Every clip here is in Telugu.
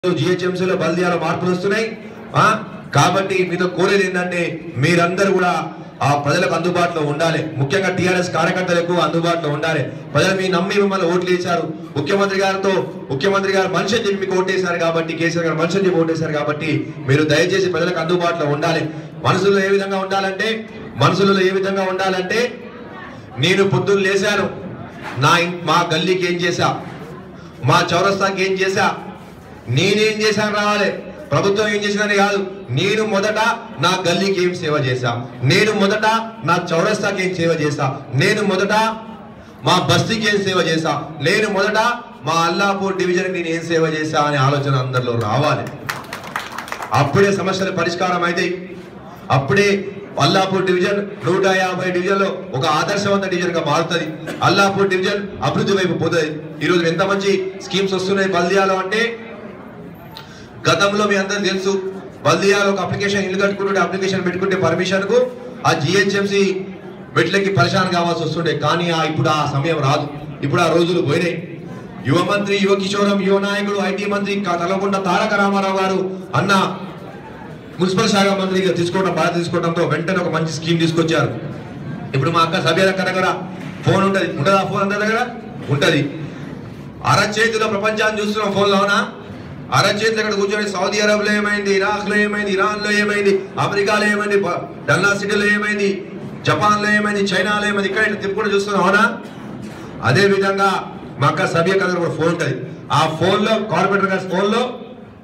జిహెచ్ఎంసీలో బల్దియాలో మార్పులు వస్తున్నాయి ఆ కాబట్టి మీతో కోరేది ఏంటంటే మీరందరూ కూడా ఆ ప్రజలకు అందుబాటులో ఉండాలి ముఖ్యంగా టిఆర్ఎస్ కార్యకర్తలకు అందుబాటులో ఉండాలి ప్రజలు మీ నమ్మి మిమ్మల్ని ఓట్లు వేశారు ముఖ్యమంత్రి గారితో ముఖ్యమంత్రి గారు మనిషి అని చెప్పి మీకు ఓటేశారు కాబట్టి కేసీఆర్ గారు మనిషి అని చెప్పి ఓటేశారు కాబట్టి మీరు దయచేసి ప్రజలకు అందుబాటులో ఉండాలి మనసులో ఏ విధంగా ఉండాలంటే మనసులో ఏ విధంగా ఉండాలంటే నేను పొద్దున్న లేశాను నా ఇన్- మా గల్లీకి ఏం చేశా మా చౌరస్తాకి ఏం చేశా నేనేం చేశాను రావాలి ప్రభుత్వం ఏం చేసిందని కాదు నేను మొదట నా గల్లీకి ఏం సేవ చేశా నేను మొదట నా చౌరస్తాకి ఏం సేవ చేశా నేను మొదట మా బస్తీకి ఏం సేవ చేశా నేను మొదట మా అల్లాపూర్ డివిజన్కి నేను ఏం సేవ చేశా అనే ఆలోచన అందరిలో రావాలి అప్పుడే సమస్యల పరిష్కారం అయితే అప్పుడే అల్లాపూర్ డివిజన్ నూట యాభై డివిజన్ లో ఒక ఆదర్శవంత డివిజన్ గా మారుతుంది అల్లాపూర్ డివిజన్ అభివృద్ధి వైపు పోతుంది ఈ రోజు ఎంత మంచి స్కీమ్స్ వస్తున్నాయి బల్దియాలో అంటే గతంలో మీ అందరికి తెలుసు బల్దియాలో ఒక అప్లికేషన్ ఇల్లు కట్టుకుంటుంటే అప్లికేషన్ పెట్టుకుంటే పర్మిషన్ కు ఆ జిహెచ్ఎంసి మెట్లకి పరిశాన్ కావాల్సి వస్తుండే కానీ ఆ ఇప్పుడు ఆ సమయం రాదు ఇప్పుడు ఆ రోజులు పోయినాయి యువ మంత్రి యువ కిషోరం యువ నాయకుడు ఐటీ మంత్రి క- తలకొండ తారక రామారావు గారు అన్న మున్సిపల్ శాఖ మంత్రిగా తీసుకోవడం బాధ్యత తీసుకోవడంతో వెంటనే ఒక మంచి స్కీమ్ తీసుకొచ్చారు ఇప్పుడు మా అక్క సభ్యుల అక్క దగ్గర ఫోన్ ఉంటది ఉంటదా ఫోన్ అందరి దగ్గర ఉంటది అరచేతిలో ప్రపంచాన్ని చూస్తున్నాం ఫోన్లో అవునా అరచేతి అక్కడ కూర్చొని సౌదీ అరబ్లో ఏమైంది ఇరాక్ లో ఏమైంది ఇరాన్ లో ఏమైంది అమెరికాలో ఏమైంది బ- డల్లా సిటీలో ఏమైంది జపాన్ లో ఏమైంది చైనాలో ఏమైంది ఇక్కడ ఇట్లా తిప్పుకుంటూ చూస్తున్నాం అవునా అదే విధంగా మా అక్క సభ్య దగ్గర కూడా ఫోన్ ఉంటది ఆ ఫోన్ లో కార్పొరేటర్ గారి ఫోన్ లో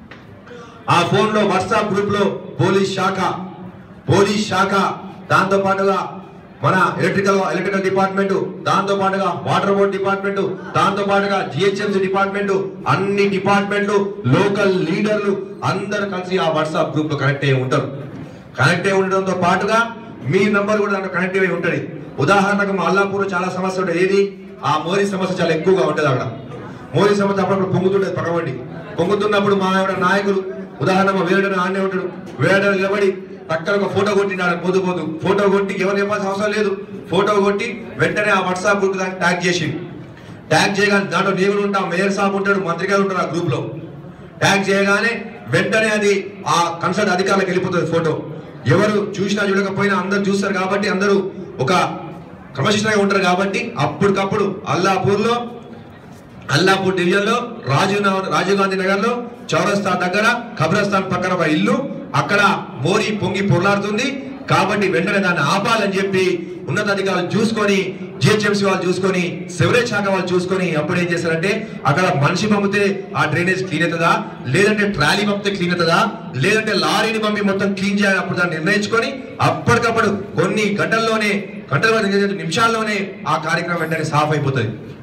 ఆ ఫోన్ లో వాట్సాప్ గ్రూప్ లో పోలీస్ శాఖ పోలీస్ శాఖ దాంతో పాటుగా మన ఎలక్ట్రికల్ ఎలక్ట్రికల్ డిపార్ట్మెంట్ దాంతో పాటుగా వాటర్ బోర్డ్ డిపార్ట్మెంట్ దాంతో పాటుగా జిహెచ్ఎంసీ డిపార్ట్మెంట్ అన్ని డిపార్ట్మెంట్లు లోకల్ లీడర్లు అందరు కలిసి ఆ వాట్సాప్ గ్రూప్ లో కనెక్ట్ అయి ఉంటారు కనెక్ట్ అయి ఉండడంతో పాటుగా మీ నంబర్ కూడా దాంట్లో కనెక్ట్ అయి ఉంటుంది ఉదాహరణకు మా అల్లాపూర్ చాలా సమస్య ఉంటుంది ఏది ఆ మోరీ సమస్య చాలా ఎక్కువగా ఉంటుంది అక్కడ మోరీ సమస్య అప్పుడప్పుడు పొంగుతుంటది పక్కవండి పొంగుతున్నప్పుడు మా ఆవిడ నాయకులు ఉదాహరణ మా వేరే ఆనే ఉంటాడు వేరే నిలబడి పక్కన ఒక ఫోటో కొట్టినాడు పోతూ పోతూ ఫోటో కొట్టి ఎవరు చెప్పాల్సిన అవసరం లేదు ఫోటో కొట్టి వెంటనే ఆ వాట్సాప్ గ్రూప్ దానికి ట్యాగ్ చేసి ట్యాగ్ చేయగానే దాంట్లో నేను ఉంటా మేయర్ సాబ్ ఉంటాడు మంత్రి గారు ఉంటారు ఆ గ్రూప్ లో ట్యాగ్ చేయగానే వెంటనే అది ఆ కన్సల్ట్ అధికారులకు వెళ్ళిపోతుంది ఫోటో ఎవరు చూసినా చూడకపోయినా అందరు చూస్తారు కాబట్టి అందరూ ఒక క్రమశిక్షణగా ఉంటారు కాబట్టి అప్పటికప్పుడు అల్లాపూర్ లో అల్లాపూర్ డివిజన్ లో రాజీవ్ నగర్- రాజీవ్ గాంధీ నగర్ లో చౌరస్తా దగ్గర కబ్రస్థాన్ పక్కన ఒక ఇల్లు అక్కడ మోరీ పొంగి పొర్లాడుతుంది కాబట్టి వెంటనే దాన్ని ఆపాలని చెప్పి ఉన్నతాధికారులు చూసుకొని జిహెచ్ఎంసీ వాళ్ళు చూసుకొని సివరేజ్ శాఖ వాళ్ళు చూసుకొని అప్పుడు ఏం చేశారంటే అక్కడ మనిషి పంపితే ఆ డ్రైనేజ్ క్లీన్ అవుతుందా లేదంటే ట్రాలీ పంపితే క్లీన్ అవుతుందా లేదంటే లారీని పంపి మొత్తం క్లీన్ చేయాలి అప్పుడు దాన్ని నిర్ణయించుకొని అప్పటికప్పుడు కొన్ని గంటల్లోనే గంటల నిమిషాల్లోనే ఆ కార్యక్రమం వెంటనే సాఫ్ అయిపోతుంది